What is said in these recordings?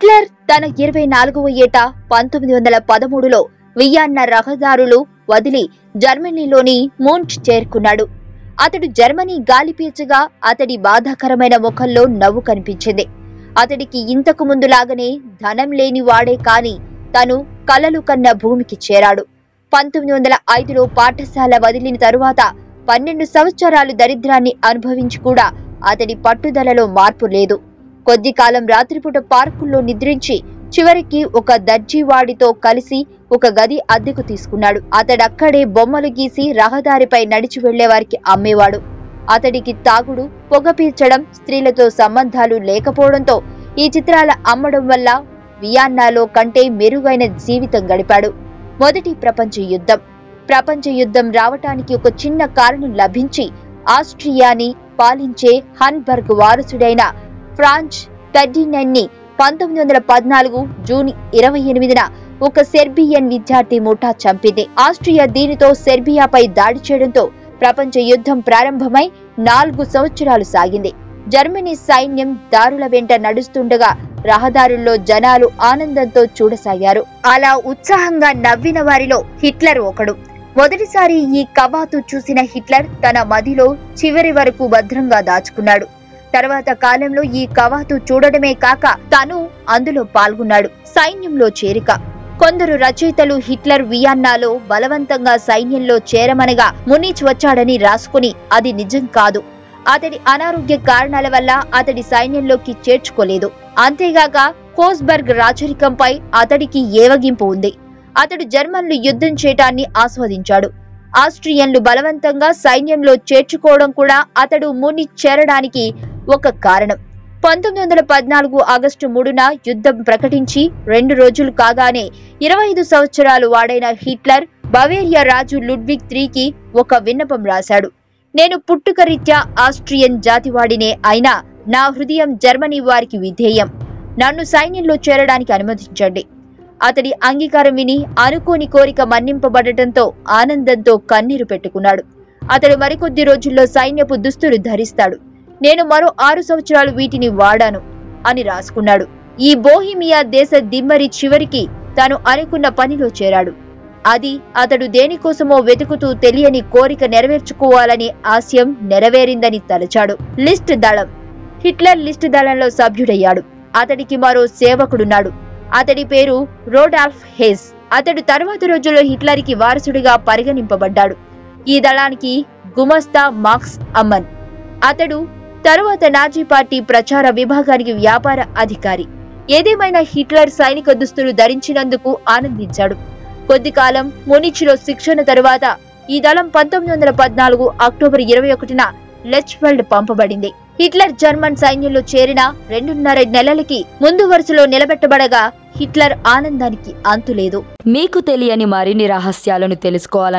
Hitler తన ఇరవై నాలుగవ ఏట పంతొమ్మిది వందల పదమూడులో వియన్నా రహదారులు వదిలి జర్మనీలోని మూంచ్ చేరుకున్నాడు అతడు జర్మనీ గాలి పీల్చగా అతడి బాధాకరమైన ముఖంలో నవ్వు కనిపించింది అతడికి ఇంతకు ముందులాగానే ధనం లేని వాడే కాని తను కలలు కన్న భూమికి చేరాడు పంతొమ్మిది వందల ఐదులో పాఠశాల వదిలిన తరువాత పన్నెండు సంవత్సరాలు దరిద్రాన్ని అనుభవించి కూడా అతడి పట్టుదలలో మార్పు లేదు కొద్ది కాలం రాత్రిపూట పార్కుల్లో నిద్రించి చివరికి ఒక దర్జీవాడితో కలిసి ఒక గది అద్దెకు తీసుకున్నాడు అతడక్కడే బొమ్మలు గీసి రహదారిపై నడిచి వెళ్లే వారికి అమ్మేవాడు అతడికి తాగుడు పొగ పీల్చడం స్త్రీలతో సంబంధాలు లేకపోవడంతో ఈ చిత్రాల అమ్మడం వల్ల వియన్నాలో కంటే మెరుగైన జీవితం గడిపాడు మొదటి ప్రపంచ యుద్ధం ప్రపంచ యుద్ధం రావటానికి ఒక చిన్న కారణం లభించి ఆస్ట్రియాని పాలించే హన్బర్గ్ వారసుడైన ఫ్రాంచ్ ఫెర్డినెండ్ ని పంతొమ్మిది వందల పద్నాలుగు జూన్ ఇరవై ఎనిమిదిన ఒక సెర్బియన్ విద్యార్థి ముఠా చంపింది ఆస్ట్రియా దీనితో సెర్బియాపై దాడి చేయడంతో ప్రపంచ యుద్ధం ప్రారంభమై నాలుగు సంవత్సరాలు సాగింది జర్మనీ సైన్యం దారుల వెంట నడుస్తుండగా రహదారుల్లో జనాలు ఆనందంతో చూడసాగారు అలా ఉత్సాహంగా నవ్విన వారిలో హిట్లర్ ఒకడు మొదటిసారి ఈ కవాతు చూసిన హిట్లర్ తన మదిలో చివరి వరకు భద్రంగా దాచుకున్నాడు తర్వాత కాలంలో ఈ కవాతు చూడడమే కాక తను అందులో పాల్గొన్నాడు సైన్యంలో చేరిక కొందరు రచయితలు హిట్లర్ వియన్నాలో బలవంతంగా సైన్యంలో చేరమనగా మునీచ్ వచ్చాడని రాసుకుని అది నిజం కాదు అతడి అనారోగ్య కారణాల వల్ల అతడి సైన్యంలోకి చేర్చుకోలేదు అంతేగాక కోస్బర్గ్ రాచరికంపై అతడికి ఏవగింపు ఉంది అతడు జర్మన్లు యుద్ధం చేయటాన్ని ఆస్వాదించాడు ఆస్ట్రియన్లు బలవంతంగా సైన్యంలో చేర్చుకోవడం కూడా అతడు ముని చేరడానికి ఒక కారణం పంతొమ్మిది వందల పద్నాలుగు ఆగస్టు మూడున యుద్ధం ప్రకటించి రెండు రోజులు కాగానే ఇరవై ఐదు సంవత్సరాలు వాడైన హిట్లర్ బవేరియా రాజు లుడ్విగ్ త్రీకి ఒక విన్నపం రాశాడు నేను పుట్టుకరీత్యా ఆస్ట్రియన్ జాతివాడినే అయినా నా హృదయం జర్మనీ వారికి విధేయం నన్ను సైన్యంలో చేరడానికి అనుమతించండి అతడి అంగీకారం విని అనుకోని కోరిక మన్నింపబడటంతో ఆనందంతో కన్నీరు పెట్టుకున్నాడు అతడు మరికొద్ది రోజుల్లో సైన్యపు దుస్తులు ధరిస్తాడు నేను మరో ఆరు సంవత్సరాలు వీటిని వాడాను అని రాసుకున్నాడు ఈ బోహిమియా దేశ దిమ్మరి చివరికి తాను అనుకున్న పనిలో చేరాడు అది అతడు దేనికోసమో వెతుకుతూ తెలియని కోరిక నెరవేర్చుకోవాలని ఆశయం నెరవేరిందని తలచాడు లిస్ట్ దళం హిట్లర్ లిస్ట్ దళంలో సభ్యుడయ్యాడు అతడికి మరో సేవకుడున్నాడు అతడి పేరు రోడాల్ఫ్ హేస్ అతడు తర్వాత రోజుల్లో హిట్లర్కి వారసుడిగా పరిగణింపబడ్డాడు ఈ దళానికి గుమస్తా మార్క్స్ అమ్మన్ అతడు తరువాత నాజీ పార్టీ ప్రచార విభాగానికి వ్యాపార అధికారి ఏదేమైనా హిట్లర్ సైనిక దుస్తులు ధరించినందుకు ఆనందించాడు కొద్ది కాలం మునిచ్లో శిక్షణ తరువాత ఈ దళం పంతొమ్మిది వందల పద్నాలుగు అక్టోబర్ ఇరవై ఒకటిన లెచ్ఫెల్డ్ పంపబడింది హిట్లర్ జర్మన్ సైన్యంలో చేరిన రెండున్నర నెలలకి ముందు వరుసలో నిలబెట్టబడగా హిట్లర్ ఆనందానికి అంతులేదు మీకు తెలియని మరిన్ని రహస్యాలను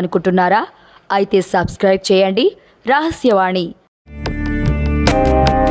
తెలుసుకోవాలనుకుంటున్నారా అయితే సబ్స్క్రైబ్ చేయండి రహస్యవాణి